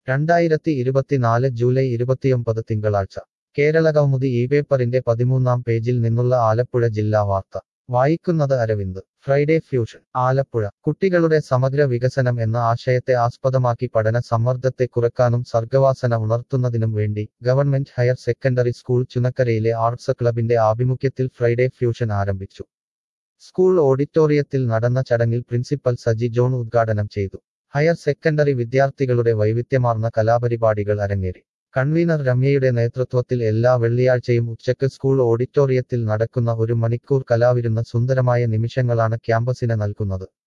രണ്ടായിരത്തി ഇരുപത്തിനാല് ജൂലൈ ഇരുപത്തിയൊമ്പത് തിങ്കളാഴ്ച കേരളകൗമുദി ഈ പേപ്പറിന്റെ പതിമൂന്നാം പേജിൽ നിന്നുള്ള ആലപ്പുഴ ജില്ലാ വാർത്ത വായിക്കുന്നത് അരവിന്ദ് ഫ്രൈഡേ ഫ്യൂഷൻ ആലപ്പുഴ കുട്ടികളുടെ സമഗ്ര വികസനം എന്ന ആശയത്തെ ആസ്പദമാക്കി പഠന സമ്മർദ്ദത്തെ കുറക്കാനും സർഗവാസന ഉണർത്തുന്നതിനും വേണ്ടി ഗവൺമെന്റ് ഹയർ സെക്കൻഡറി സ്കൂൾ ചുനക്കരയിലെ ആർട്സ് ക്ലബിന്റെ ആഭിമുഖ്യത്തിൽ ഫ്രൈഡേ ഫ്യൂഷൻ ആരംഭിച്ചു സ്കൂൾ ഓഡിറ്റോറിയത്തിൽ നടന്ന ചടങ്ങിൽ പ്രിൻസിപ്പൽ സജി ജോൺ ഉദ്ഘാടനം ചെയ്തു ഹയർ സെക്കൻഡറി വിദ്യാർത്ഥികളുടെ വൈവിധ്യമാർന്ന കലാപരിപാടികൾ അരങ്ങേറി കൺവീനർ രമ്യയുടെ നേതൃത്വത്തിൽ എല്ലാ വെള്ളിയാഴ്ചയും ഉച്ചയ്ക്ക് സ്കൂൾ ഓഡിറ്റോറിയത്തിൽ നടക്കുന്ന ഒരു മണിക്കൂർ കലാവിരുന്ന സുന്ദരമായ നിമിഷങ്ങളാണ് ക്യാമ്പസിന് നൽകുന്നത്